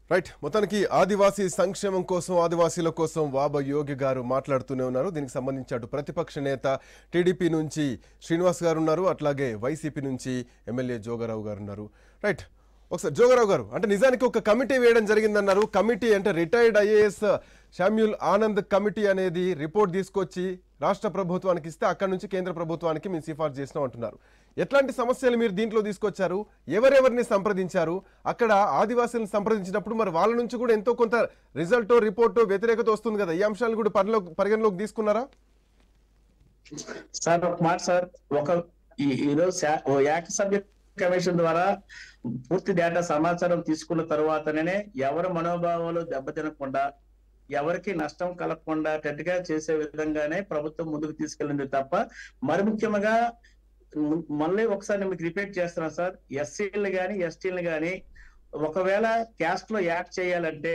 Right మొత్తానికి ఆదివాసీ సంక్షేమం కోసం ఆదివాసీల కోసం వాబ యోగి గారు మాట్లాడుతూనే ఉన్నారు దీనికి సంబంధించి అటు ప్రతిపక్ష నేత టీడీపీ నుంచి శ్రీనివాస్ గారు ఉన్నారు అట్లాగే వైసీపీ నుంచి ఎమ్మెల్యే జోగారావు గారు ఉన్నారు రైట్ ఒకసారి జోగారావు గారు అంటే నిజానికి ఒక కమిటీ వేయడం జరిగిందన్నారు కమిటీ అంటే retired IAS Samuel Anand committee అనేది రిపోర్ట్ తీసుకొచ్చి రాష్ట్ర ప్రభుత్వానికి ఇస్తే అక్కడి నుంచి కేంద్ర ప్రభుత్వానికి మేము సిఫార్సు చేసినాం అంటున్నారు ఎట్లాంటి సమస్యలు మీరు దీంట్లో తీసుకొచ్చారు ఎవరెవరిని సంప్రదించారు అక్కడ ఆదివాసులను సంప్రదించినప్పుడు మరి వాళ్ళ నుంచి కూడా ఎంతో కొంత రిజల్ట్ రిపోర్టు వ్యతిరేకత వస్తుంది కదా ఈ అంశాలు కూడా పరిలో పరిగణలోకి తీసుకున్నారా సార్ ఒక మాట సార్ ఒక ఈ- ఈరోజు శా- ఓ ఏక సభ్య కమిషన్ ద్వారా పూర్తి డేటా సమాచారం తీసుకున్న తర్వాతనే ఎవరి మనోభావాలు దెబ్బతినకుండా ఎవరికి నష్టం కలగకుండా గట్టిగా చేసే విధంగానే ప్రభుత్వం ముందుకు తీసుకెళ్ళింది తప్ప మరి ముఖ్యంగా మ- మళ్ళీ ఒకసారి నేను మీకు రిపీట్ చేస్తున్నాను సార్ ఎస్సీలు గాని ఎస్టీలు గాని ఒకవేళ క్యాస్ట్ లో యాడ్ చేయాలంటే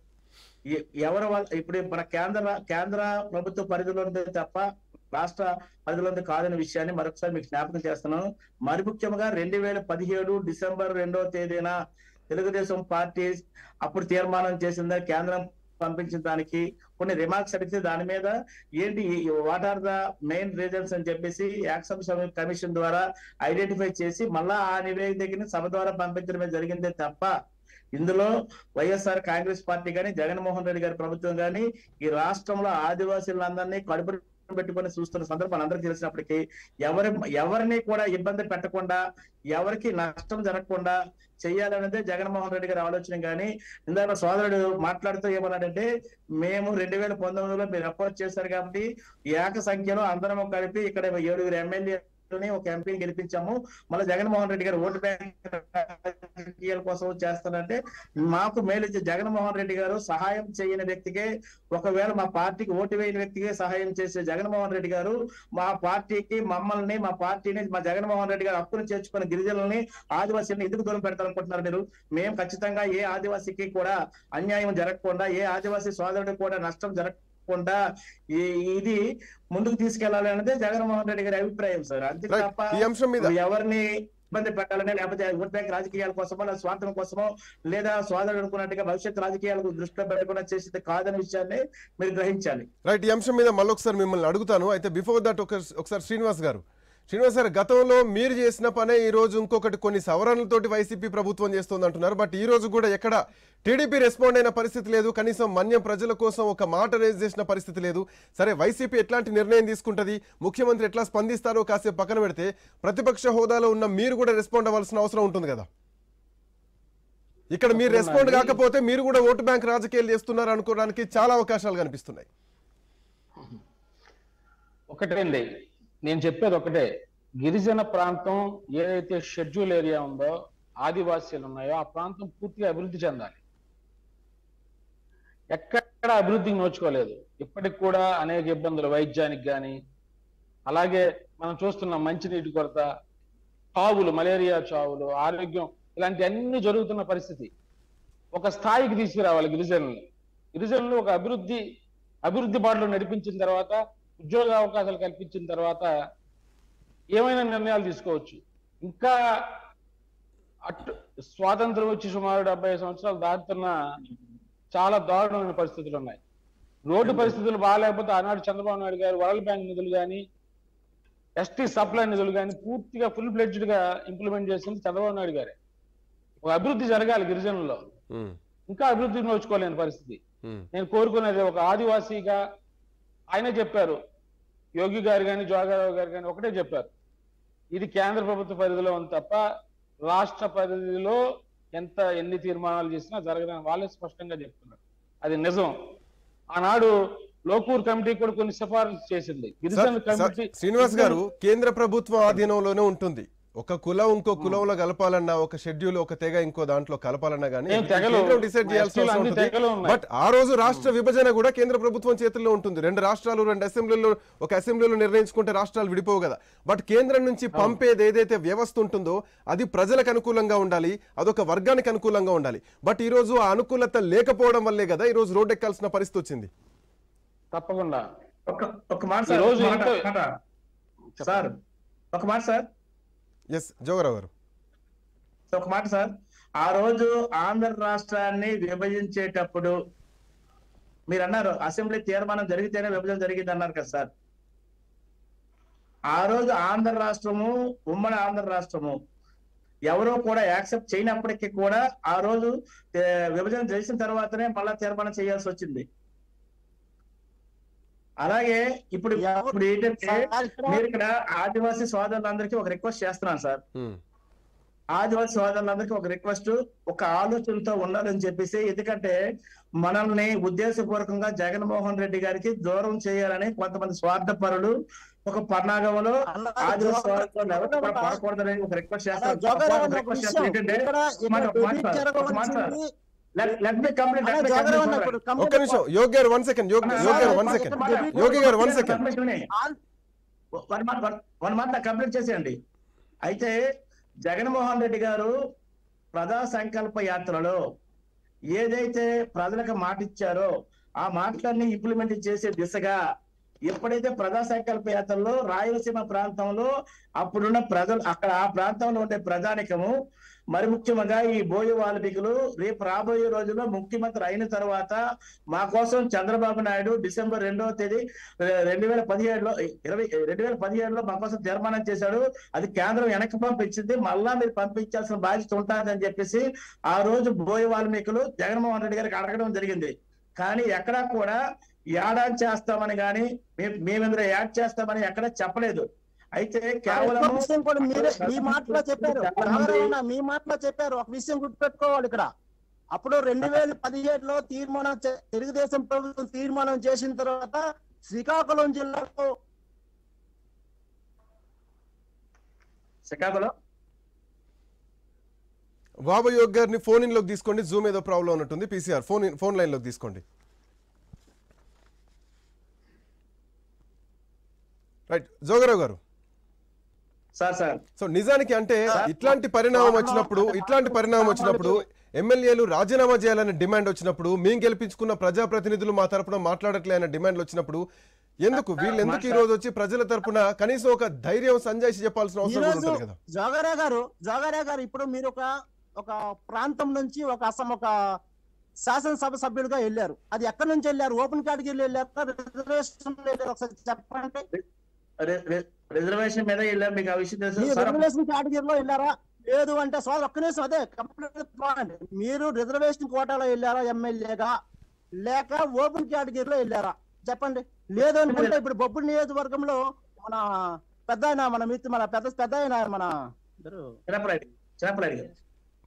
ఎ- ఎవరి వల్ల ఇప్పుడు మన కేంద్ర కేంద్ర ప్రభుత్వ పరిధిలో ఉంది తప్ప రాష్ట్ర పరిధిలో ఉంది కాదనే విషయాన్ని మరొకసారి మీకు జ్ఞాపకం చేస్తున్నాను మరి ముఖ్యంగా రెండు వేల పదిహేడు డిసెంబర్ రెండవ తేదీన తెలుగుదేశం పార్టీ అప్పుడు తీర్మానం చేసిందా కేంద్రం పంపించిన దానికి కొన్ని రిమార్క్స్ అడిగితే దాని మీద ఏంటి what are the main reasons అని చెప్పేసి యాక్సమ్ కమిషన్ ద్వారా ఐడెంటిఫై చేసి మళ్ళా ఆ నివేదికని సభ ద్వారా పంపించడమే జరిగిందే తప్ప ఇందులో వైఎస్ఆర్ కాంగ్రెస్ పార్టీ కానీ జగన్మోహన్ రెడ్డి గారి ప్రభుత్వం కానీ ఈ రాష్ట్రంలో ఆదివాసీలందరినీ కడుపు పెట్టుకొని చూస్తున్న సందర్భం అందరికీ తెలిసినప్పటికీ ఎవరి ఎవరిని కూడా ఇబ్బంది పెట్టకుండా ఎవరికి నష్టం జరగకుండా చెయ్యాలనేదే జగన్మోహన్ రెడ్డి గారి ఆలోచన కానీ ఇందాక సోదరుడు మాట్లాడుతూ ఏమన్నాడంటే మేము రెండు వేల పంతొమ్మిదిలో మీరు అపోజ్ చేశారు కాబట్టి ఏక సంఖ్యలో అందరం కలిపి ఇక్కడ ఏడుగురు ఎమ్మెల్యే ఒక ఎంపీని గెలిపించాము మళ్ళీ జగన్మోహన్ రెడ్డి గారు ఓటు బ్యాంక్ రాజకీయాల కోసం చేస్తానంటే మాకు మేలు జగన్మోహన్ రెడ్డి గారు సహాయం చేయని వ్యక్తికే ఒకవేళ మా పార్టీకి ఓటు వేయని వ్యక్తికే సహాయం చేసే జగన్మోహన్ రెడ్డి గారు మా పార్టీకి మమ్మల్ని మా పార్టీని మా జగన్మోహన్ రెడ్డి గారు హక్కును చేర్చుకున్న గిరిజనుల్ని ఆదివాసీలను ఎందుకు దూరం పెడతారనుకుంటున్నారు మీరు మేము ఖచ్చితంగా ఏ ఆదివాసీకి కూడా అన్యాయం జరగకుండా ఏ ఆదివాసీ సోదరుడికి కూడా నష్టం జరగకుండా ఈ- ఇది ముందుకు తీసుకెళ్లాలి అనేది జగన్మోహన్ రెడ్డి గారి అభిప్రాయం సార్ అంతే రైట్ తప్ప ఈ అంశం మీద ఎవరిని ఇబ్బంది పెట్టాలని లేకపోతే ఓట్ బ్యాంక్ రాజకీయాల కోసమో లేదా స్వార్థం కోసమో లేదా సోదరుడు అనుకున్నట్టుగా భవిష్యత్ రాజకీయాలకు దృష్టిలో పెట్టకుండా చేసేది కాదనే విషయాన్ని మీరు గ్రహించాలి రైట్ ఈ అంశం మీద మళ్ళొకసారి మిమ్మల్ని అడుగుతాను అయితే బిఫోర్ దట్ ఒక ఒకసారి శ్రీనివాస్ గారు శ్రీనివాస్ గారు గతంలో మీరు చేసిన పనే ఈ రోజు ఇంకొకటి కొన్ని సవరణలతోటి వైసీపీ ప్రభుత్వం చేస్తుంది అంటున్నారు బట్ ఈ రోజు కూడా ఎక్కడ టీడీపీ రెస్పాండ్ అయిన పరిస్థితి లేదు కనీసం మన్యం ప్రజల కోసం ఒక మాట రేజ్ చేసిన పరిస్థితి లేదు సరే వైసీపీ ఎట్లాంటి నిర్ణయం తీసుకుంటది ముఖ్యమంత్రి ఎట్లా స్పందిస్తారో కాసేపు పక్కన పెడితే ప్రతిపక్ష హోదాలో ఉన్న మీరు కూడా రెస్పాండ్ అవ్వాల్సిన అవసరం ఉంటుంది కదా ఇక్కడ మీరు రెస్పాండ్ కాకపోతే మీరు కూడా ఓటు బ్యాంక్ రాజకీయాలు చేస్తున్నారు అనుకోవడానికి చాలా అవకాశాలు కనిపిస్తున్నాయి ఒకటేండి నేను చెప్పేది ఒకటే గిరిజన ప్రాంతం ఏదైతే షెడ్యూల్ ఏరియా ఉందో ఆదివాసీలు ఉన్నాయో ఆ ప్రాంతం పూర్తిగా అభివృద్ధి చెందాలి ఎక్కడ అభివృద్ధికి నోచుకోలేదు ఇప్పటికి కూడా అనేక ఇబ్బందులు వైద్యానికి కానీ అలాగే మనం చూస్తున్న మంచినీటి కొరత చావులు మలేరియా చావులు ఆరోగ్యం ఇలాంటి అన్ని జరుగుతున్న పరిస్థితి ఒక స్థాయికి తీసుకురావాలి గిరిజనుల్ని గిరిజనులు ఒక అభివృద్ధి అభివృద్ధి బాటలో నడిపించిన తర్వాత ఉద్యోగ అవకాశాలు కల్పించిన తర్వాత ఏమైనా నిర్ణయాలు తీసుకోవచ్చు ఇంకా అటు స్వాతంత్రం వచ్చి సుమారు డెబ్బై సంవత్సరాలు దాటుతున్న చాలా దారుణమైన పరిస్థితులు ఉన్నాయి రోడ్డు పరిస్థితులు బాగాలేకపోతే ఆనాడు చంద్రబాబు నాయుడు గారు వరల్డ్ బ్యాంక్ నిధులు కానీ ఎస్టీ సప్లై నిధులు కానీ పూర్తిగా ఫుల్ ఫ్లెడ్జ్డ్ గా ఇంప్లిమెంట్ చేసింది చంద్రబాబు నాయుడు గారే ఒక అభివృద్ధి జరగాలి గిరిజనుల్లో ఉమ్, ఇంకా అభివృద్ధికి నోచుకోలేని పరిస్థితి ఉమ్. నేను కోరుకునేది ఒక ఆదివాసీగా ఆయన చెప్పారు యోగి గారు కానీ జోగారావు గారు కానీ ఒకటే చెప్పారు ఇది కేంద్ర ప్రభుత్వ పరిధిలో ఉంది తప్ప రాష్ట్ర పరిధిలో ఎంత ఎన్ని తీర్మానాలు చేసినా జరగదని వాళ్ళే స్పష్టంగా చెప్తున్నారు అది నిజం ఆనాడు లోకూర్ కమిటీ కూడా కొన్ని సిఫారసు చేసింది గిరిజన సార్, సార్, కమిటీ శ్రీనివాస్ గారు కేంద్ర ప్రభుత్వం ఆధీనంలోనే ఉంటుంది ఒక కులం ఇంకో కులంలో కలపాలన్నా ఒక షెడ్యూల్ ఒక తెగ ఇంకో దాంట్లో కలపాలన్నా కానీ ఏం తెగలు? కేంద్రం డిసైడ్ చేయాల్సిన ఎస్టీలు అవసరం అన్ని ఉంటుంది తెగలు ఉన్నాయి. బట్ ఆ రోజు రాష్ట్ర విభజన కూడా కేంద్ర ప్రభుత్వం చేతుల్లో ఉంటుంది రెండు రాష్ట్రాలు రెండు అసెంబ్లీలో ఒక అసెంబ్లీలో నిర్ణయించుకుంటే రాష్ట్రాలు విడిపోవు కదా బట్ కేంద్రం నుంచి పంపేది ఏదైతే వ్యవస్థ ఉంటుందో అది ప్రజలకు అనుకూలంగా ఉండాలి అదొక వర్గానికి అనుకూలంగా ఉండాలి బట్ ఈ రోజు ఆ అనుకూలత లేకపోవడం వల్లే కదా ఈ రోజు రోడ్డు ఎక్కాల్సిన పరిస్థితి వచ్చింది తప్పకుండా ఒక ఒక మాట ఈ సార్ రోజు ఒక మాట, ఎంత- మాట. సార్ ఒక మాట సార్ ఎస్ జోగరావు గారు ఒక మాట సార్ ఆ రోజు ఆంధ్ర రాష్ట్రాన్ని విభజించేటప్పుడు మీరు అన్నారు అసెంబ్లీ తీర్మానం జరిగితేనే విభజన జరిగింది అన్నారు కదా సార్ ఆ రోజు ఆంధ్ర రాష్ట్రము ఉమ్మడి ఆంధ్ర రాష్ట్రము ఎవరో కూడా యాక్సెప్ట్ చేయనప్పటికీ కూడా ఆ రోజు ఏ, విభజన చేసిన తర్వాతనే మళ్ళా తీర్మానం చేయాల్సి వచ్చింది అలాగే ఇప్పుడు ఎవరు- ఇప్పుడు ఏంటంటే సార్, ఇక్కడ మీరు ఇక్కడ ఆదివాసీ సోదరులందరికీ ఒక రిక్వెస్ట్ చేస్తున్నాను సార్ ఉమ్. ఆదివాసీ సోదరులందరికీ ఒక రిక్వెస్ట్ ఒక ఆలోచనతో ఉండాలని చెప్పేసి ఎందుకంటే మనల్ని ఉద్దేశపూర్వకంగా జగన్మోహన్ రెడ్డి గారికి దూరం చేయాలని కొంతమంది స్వార్థపరులు ఒక పన్నాగంలో అన్న, ఆదివాసీ జోగ- సోదరులు ఎవరు కూడా పడకూడదని ఒక రిక్వెస్ట్ అన్న, చేస్తాను జోగారావు ఒక అన్న రిక్వెస్ట్ విషయం. చేస్తాను ఏంటంటే ఇక్కడ ఇక్కడ మాట- మాట బెదిరి సార్, ఒక మాట సార్. జరగవలసింది- లెట్ మీ కంప్లీట్ అన్న, జోగారావు అన్న ఇప్పుడు ఒక్క కంప్లీట్ నిమిషం యోగి గారు వన్ సెకండ్ యోగి యోగి గారు వన్ సెకండ్ యోగి గారు వన్ సెకండ్ ఆన్- వన్ మాట వన్ మాట కంప్లీట్ చేసేయండి అయితే జగన్మోహన్ రెడ్డి గారు ప్రజా సంకల్ప యాత్రలో ఏదైతే ప్రజలకు మాట ఇచ్చారో ఆ మాటలన్నీ ఇంప్లిమెంట్ చేసే దిశగా ఎప్పుడైతే ప్రజా సంకల్ప యాత్రలో రాయలసీమ ప్రాంతంలో అప్పుడున్న ప్రజలు అక్కడ ఆ ప్రాంతంలో ఉండే ప్రజానికము మరి ముఖ్యంగా ఈ బోయి వాల్మీకులు రేపు రాబోయే రోజుల్లో ముఖ్యమంత్రి అయిన తర్వాత మా కోసం చంద్రబాబు నాయుడు డిసెంబర్ రెండవ తేదీ రెండు వేల పదిహేడులో ఇరవై రెండు వేల పదిహేడులో మా కోసం తీర్మానం చేశాడు అది కేంద్రం వెనక్కి పంపించింది మళ్ళా మీరు పంపించాల్సిన బాధ్యత ఉంటుందని చెప్పేసి ఆ రోజు బోయ వాల్మీకులు జగన్మోహన్ రెడ్డి గారికి అడగడం జరిగింది కానీ ఎక్కడా కూడా యాడ్ చేస్తామని కానీ మేము ఇందులో యాడ్ చేస్తామని ఎక్కడా చెప్పలేదు అయితే ఇంకో కేవలం విషయం కూడా మీరే మీ మాటలో చెప్పారు జోగారావు అన్న, మీ మాటలో చెప్పారు ఒక విషయం గుర్తుపెట్టుకోవాలి ఇక్కడ అప్పుడు రెండు వేల పదిహేడులో తీర్మానం చే- తెలుగుదేశం ప్రభుత్వం తీర్మానం చేసిన తర్వాత శ్రీకాకుళం జిల్లాలో శ్రీకాకుళం బాబా యోగ్ గారిని ఫోన్ ఇన్ లోకి తీసుకోండి జూమ్ ఏదో ప్రాబ్లం ఉన్నట్టుంది PCR phone in- phone line లోకి తీసుకోండి రైట్ జోగరావు గారు సార్ సార్ సో నిజానికి అంటే ఇట్లాంటి పరిణామం వచ్చినప్పుడు ఇట్లాంటి పరిణామం వచ్చినప్పుడు ఎమ్మెల్యేలు రాజీనామా చేయాలనే డిమాండ్ వచ్చినప్పుడు మేము గెలిపించుకున్న ప్రజాప్రతినిధులు మా తరపున మాట్లాడట్లే అనే డిమాండ్లు వచ్చినప్పుడు ఎందుకు వీళ్ళు ఎందుకు ఈ రోజు వచ్చి ప్రజల తరపున కనీసం ఒక ధైర్యం సంజాయిషి చెప్పాల్సిన ఈ అవసరం కూడా రోజు ఉంటుంది కదా జోగారా గారు జోగారా గారు ఇప్పుడు మీరు ఒక ఒక ప్రాంతం నుంచి ఒక అసం ఒక శాసనసభ సభ్యులుగా వెళ్ళారు అది ఎక్కడి నుంచి వెళ్ళారు ఓపెన్ కేటగిరీలో వెళ్ళారు రిజర్వేషన్ వెళ్ళారు ఒకసారి చెప్పండి రి- రి- రిజర్వేషన్ మీద వెళ్ళాం మీకు ఆ విషయం మీ తెలుసు సార్ రిజర్వేషన్ కేటగిరీలో వెళ్ళారా లేదు అంటే సార్ ఒక్క నిమిషం అదే కంప్లీట్ పాయింట్ మీరు రిజర్వేషన్ కోటాలో వెళ్ళారా ఎమ్మెల్యేగా లేక ఓపెన్ కేటగిరీలో వెళ్ళారా చెప్పండి లేదు అనుకుంటే ఇప్పుడు బొబ్బుల నియోజకవర్గంలో మన పెద్ద ఆయన మన మిత్రు మన పెద్ద పెద్ద ఆయన మన ఇద్దరు చిరప్పలాడి చిరప్పలాడి గారు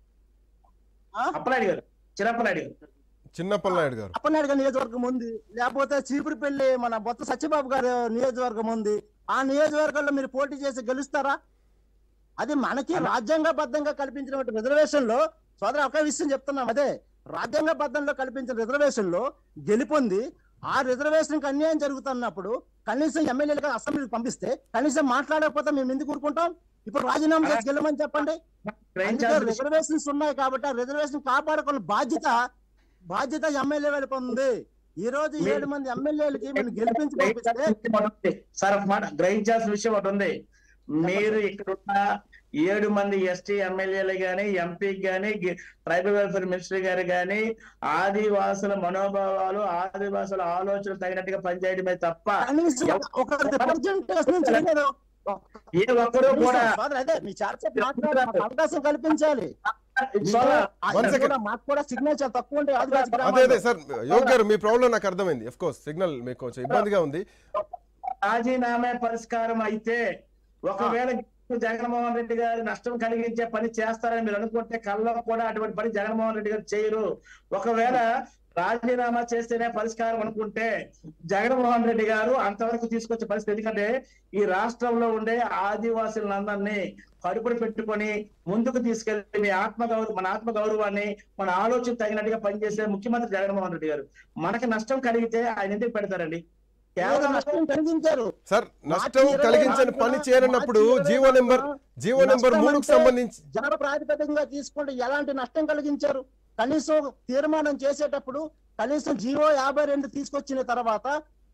ఆ? అప్పలాడి గారు చిరప్పలాడి గారు చిన్నప్పలనాయుడు గారు అప్పనాయుడు గారి నియోజకవర్గం ఉంది లేకపోతే చీపురుపల్లి మన బొత్త సత్యబాబు గారి నియోజకవర్గం ఉంది ఆ నియోజకవర్గంలో మీరు పోటీ చేసి గెలుస్తారా అది మనకి రాజ్యాంగబద్ధంగా కల్పించినటువంటి రిజర్వేషన్ లో సోదర ఒక విషయం చెప్తున్నాం అదే రాజ్యాంగబద్ధంలో కల్పించిన రిజర్వేషన్ లో గెలుపొంది ఆ రిజర్వేషన్ కి అన్యాయం జరుగుతున్నప్పుడు కనీసం ఎమ్మెల్యేలుగా అసెంబ్లీకి పంపిస్తే కనీసం మాట్లాడకపోతే మేము ఎందుకు ఊరుకుంటాం ఇప్పుడు రాజీనామా చేసి గెలమని చెప్పండి గ్రహించాల్సిన విషయం- రిజర్వేషన్స్ ఉన్నాయి కాబట్టి ఆ రిజర్వేషన్ కాపాడుకున్న బాధ్యత బాధ్యత ఎమ్మెల్యే వైపు ఉంది ఈ రోజు మీరు- ఏడు మంది ఎమ్మెల్యేలకి మనం గెలిపించి పంపిస్తే గ్రహించాల్సిన విషయం ఒకటి ఉంది. సార్ ఒక మాట గ్రహించాల్సిన విషయం ఒకటి ఉంది మీరు ఇక్కడున్న ఏడు మంది ఎస్టీ ఎమ్మెల్యేలు గాని ఎంపీ గాని గి- ట్రైబల్ వెల్ఫేర్ మినిస్టర్ గారు గాని ఆదివాసుల మనోభావాలు ఆదివాసుల ఆలోచనలు తగినట్టుగా పనిచేయడమే తప్ప కనీసం ఒక రిప్రజెంటేషన్ చేయలేదు ఏ ఒక్కరూ కూడా సోదరు, అదే మీ చర్చ మాట్లాడే మాకు అవకాశం కల్పించాలి సోదరా, ఆ, One ఇది second. కూడా మాకు కూడా సిగ్నల్ చాలా తక్కువ ఉంటాయి ఆదివాసీ అదే గ్రామాల్లో. అదే సార్ యోగ్ గారు మీ ప్రాబ్లం నాకు అర్థమైంది ఎఫ్ కోర్స్ సిగ్నల్ మీకు కొంచెం ఇబ్బందిగా ఉంది రాజీనామా పరిష్కారం అయితే ఒకవేళ జగన్మోహన్ రెడ్డి గారు నష్టం కలిగించే పని చేస్తారని మీరు అనుకుంటే కల్లో కూడా అటువంటి పని జగన్మోహన్ రెడ్డి గారు చేయరు ఒకవేళ రాజీనామా చేస్తేనే పరిష్కారం అనుకుంటే జగన్మోహన్ రెడ్డి గారు అంతవరకు తీసుకొచ్చే పరిస్థితి ఎందుకంటే ఈ రాష్ట్రంలో ఉండే ఆదివాసులందరినీ కడుపులు పెట్టుకొని ముందుకు తీసుకెళ్లి మీ ఆత్మ గౌరవ మన ఆత్మ గౌరవాన్ని మన ఆలోచన తగినట్టుగా పనిచేసే ముఖ్యమంత్రి జగన్మోహన్ రెడ్డి గారు మనకి నష్టం కలిగితే ఆయన ఎందుకు పెడతారండి ఏదో కేవలం నష్టం కలిగించారు సార్ నష్టం కలిగించని పని చేయనప్పుడు జీవో నెంబర్ జీవో నెంబర్ మూడుకు సంబంధించి జన ప్రాతిపదికగా తీసుకుంటే ఎలాంటి నష్టం కలిగించారు కనీసం తీర్మానం చేసేటప్పుడు కనీసం జీవో యాభై రెండు తీసుకొచ్చిన తర్వాత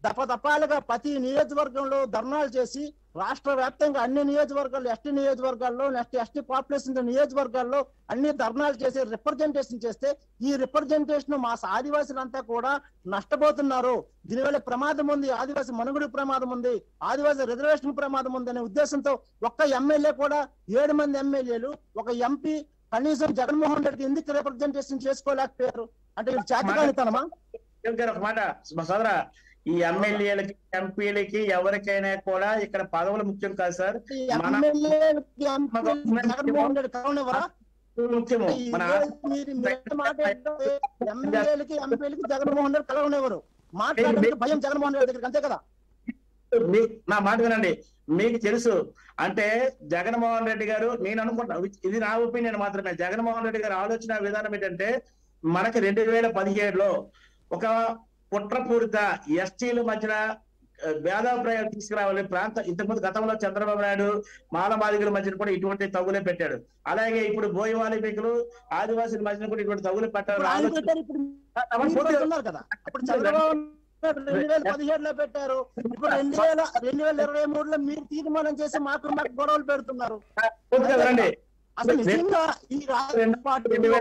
దపదపాలుగా ప్రతి నియోజకవర్గంలో ధర్నాలు చేసి రాష్ట్ర వ్యాప్తంగా అన్ని నియోజకవర్గాల్లో ఎస్టీ నియోజకవర్గాల్లో నెక్స్ట్ ఎస్టీ పాపులేషన్ నియోజకవర్గాల్లో అన్ని ధర్నాలు చేసి రిప్రజెంటేషన్ చేస్తే ఈ రిప్రజెంటేషన్ మా ఆదివాసులంతా కూడా నష్టపోతున్నారు దీనివల్ల ప్రమాదం ఉంది ఆదివాసి మనుగడ ప్రమాదం ఉంది ఆదివాసి రిజర్వేషన్ ప్రమాదం ఉంది అనే ఉద్దేశంతో ఒక్క ఎమ్మెల్యే కూడా ఏడు మంది ఎమ్మెల్యేలు ఒక ఎంపీ కనీసం జగన్మోహన్ రెడ్డికి ఎందుకు రిప్రజెంటేషన్ చేసుకోలేకపోయారు అంటే వీళ్ళు చేతకానితనమా శివ్ గారు ఒక మాట మా సోదర ఈ ఎమ్మెల్యేలకి ఎంపీలకి ఎవరికైనా కూడా ఇక్కడ పదవులు ముఖ్యం కాదు సార్ ఈ మన- ఎమ్మెల్యేలకి ఎంపీలకి జగన్మోహన్ రెడ్డి కలవనివ్వరా ముఖ్యము ఈ మన రోజు మీరు మీరు మాట్లాడితే ఎమ్మెల్యేలకి ఎంపీలకి జగన్మోహన్ రెడ్డి కలవనివ్వరు మాట్లాడడానికి భయం జగన్మోహన్ రెడ్డి దగ్గరికి అంతే కదా మీ- నా మాట వినండి మీకు తెలుసు అంటే జగన్మోహన్ రెడ్డి గారు నేను అనుకుంటా ఇది నా ఒపీనియన్ మాత్రమే జగన్మోహన్ రెడ్డి గారి ఆలోచన విధానం ఏంటంటే మనకి రెండు వేల పదిహేడులో ఒక కుట్రపూరిత ఎస్టీల మధ్యన ఆ, భేదాభిప్రాయాలు తీసుకురావాలి ప్రాంత ఇంతకుముందు గతంలో చంద్రబాబు నాయుడు మాలమాదిగుల మధ్యన కూడా ఇటువంటి తగులే పెట్టాడు అలాగే ఇప్పుడు బోయవాలి పీకులు ఆదివాసుల మధ్యన కూడా ఇటువంటి తగులు పెట్టారు ఇప్పుడు ఆయన ఆలోచన- పెట్టారు ఇప్పుడు అవన్నీ మీరు పూర్తిగా- పెడుతున్నారు కదా అప్పుడు చంద్రబాబు నాయుడు రెండు వేల పదిహేడులో పెట్టారు ఇప్పుడు రెండు వేల రెండు వేల ఇరవై మూడులో మీరు తీర్మానం చేసి మాకు మాకు గొడవలు పెడుతున్నారు పూర్తిగా వినండి. అసలు నిజంగా ఈ రాజకీయ పార్టీలో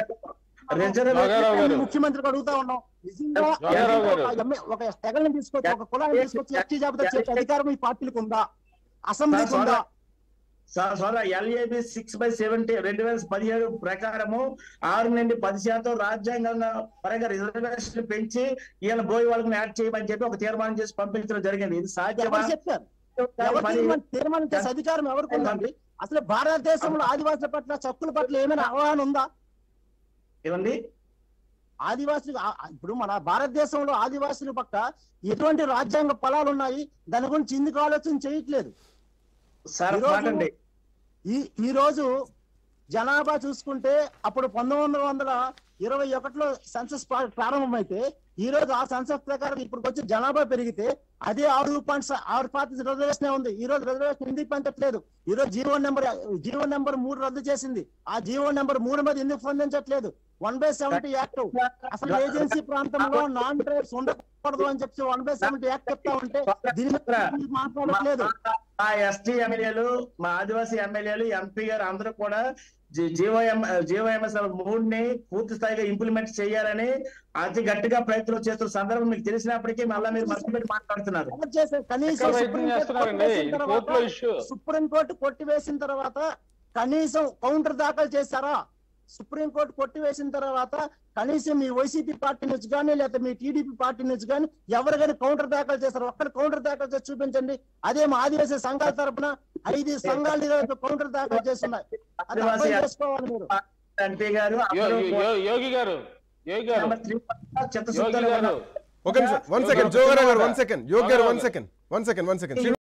రాఘారావు గారు. ముఖ్యమంత్రికి అడుగుతా ఉన్నాం నిజంగా రాఘారావు గారు. ఒక ఎమ్మె- ఒక తెగలను తీసుకొచ్చి ఒక కులాన్ని తీసుకొచ్చి ఎస్టీ జాబితా చేసే అధికారం ఈ పార్టీలకు ఉందా అసెంబ్లీకి ఉందా సోదర ఎల్ఏబి సిక్స్ బై సెవెంటీ రెండు వేల పదిహేడు ప్రకారము ఆరు నుండి పది శాతం రాజ్యాంగంగా పరంగా రిజర్వేషన్ పెంచి ఈయన బోయి వాళ్ళని యాడ్ చేయమని చెప్పి ఒక తీర్మానం చేసి పంపించడం జరిగింది ఇది సాధ్యమా ఎవరు చెప్పారు ఎవరు పని- తీర్మానం- తీర్మానం చేసే అధికారం ఎవరికి ఉందండి అసలు భారతదేశంలో ఆదివాసుల పట్ల చక్కుల పట్ల ఏమైనా అవగాహన ఉందా ఏమండి ఆదివాసులు ఆ- ఆ- ఇప్పుడు మన భారతదేశంలో ఆదివాసుల పక్క ఎటువంటి రాజ్యాంగ ఫలాలు ఉన్నాయి దాని గురించి ఎందుకు ఆలోచన చేయట్లేదు సార్ ఈరోజు- మాటండి ఈ ఈ రోజు జనాభా చూసుకుంటే అప్పుడు పంతొమ్మిది వందల ఇరవై ఒకటిలో సెన్సస్ ప్రా- ప్రారంభమైతే ఈ రోజు ఆ సెన్సస్ ప్రకారం ఇప్పుడు వచ్చి జనాభా పెరిగితే అదే ఆరు పాయింట్ ఆరు పాయింట్ రిజర్వేషన్ ఉంది ఈ రోజు రిజర్వేషన్ ఎందుకు పెంచట్లేదు ఈ రోజు జీవో నెంబర్ జీవో నెంబర్ మూడు రద్దు చేసింది ఆ జీవో నెంబర్ మూడు మీద ఎందుకు పొందించట్లేదు వన్ బై సెవెంటీ యాక్ట్ అసలు ఏజెన్సీ ప్రాంతంలో నాన్ ట్రేడ్స్ ఉండకూడదు అని చెప్పి వన్ బై సెవెంటీ యాక్ట్ చెప్తా ఉంటే దీని మీద ఎందుకు మాట్లాడట్లేదు మా ఎస్టీ ఎమ్మెల్యేలు మా ఆదివాసీ ఎమ్మెల్యేలు ఎంపీ గారు అందరూ కూడా జీవోఎం జీవోఎంఎస్ మూడుని పూర్తి స్థాయిగా ఇంప్లిమెంట్ చేయాలని అతి గట్టిగా ప్రయత్నం చేస్తున్న సందర్భం మీకు తెలిసినప్పటికీ మళ్ళీ మీరు మర్చిపెట్టి మాట్లాడుతున్నారు ఎవరు చేశారు? కనీసం ఎక్కడ ప్రయత్నం సుప్రీం కోర్టు చేస్తున్నారండి కొట్టివేసిన ఇది తర్వాత- కోర్టులో ఇష్యూ సుప్రీం కోర్టు కొట్టివేసిన తర్వాత కనీసం కౌంటర్ దాఖలు చేశారా సుప్రీం కోర్టు కొట్టివేసిన తర్వాత కనీసం మీ వైసీపీ పార్టీ నుంచి కానీ లేకపోతే మీ టీడీపీ పార్టీ నుంచి కానీ ఎవరు కానీ కౌంటర్ దాఖలు చేశారు ఒక్కరు కౌంటర్ దాఖలు చేసి చూపించండి అదే మా ఆదివాసీ సంఘాల తరపున ఐదు సంఘాలు ఈరోజు కౌంటర్ దాఖలు చేస్తున్నాయి అది ఆదివాసీ అర్థం చేసుకోవాలి మీరు ఎంపీ గారు యో- అందరూ యో- యో- యోగి గారు యోగి గారు నెంబర్ త్రీ యోగి చిత్తశుద్ధితో గారు ఒక నిమిషం వన్ సెకండ్ జోగారావు గారు వన్ సెకండ్ యోగ్ గారు one second one second one second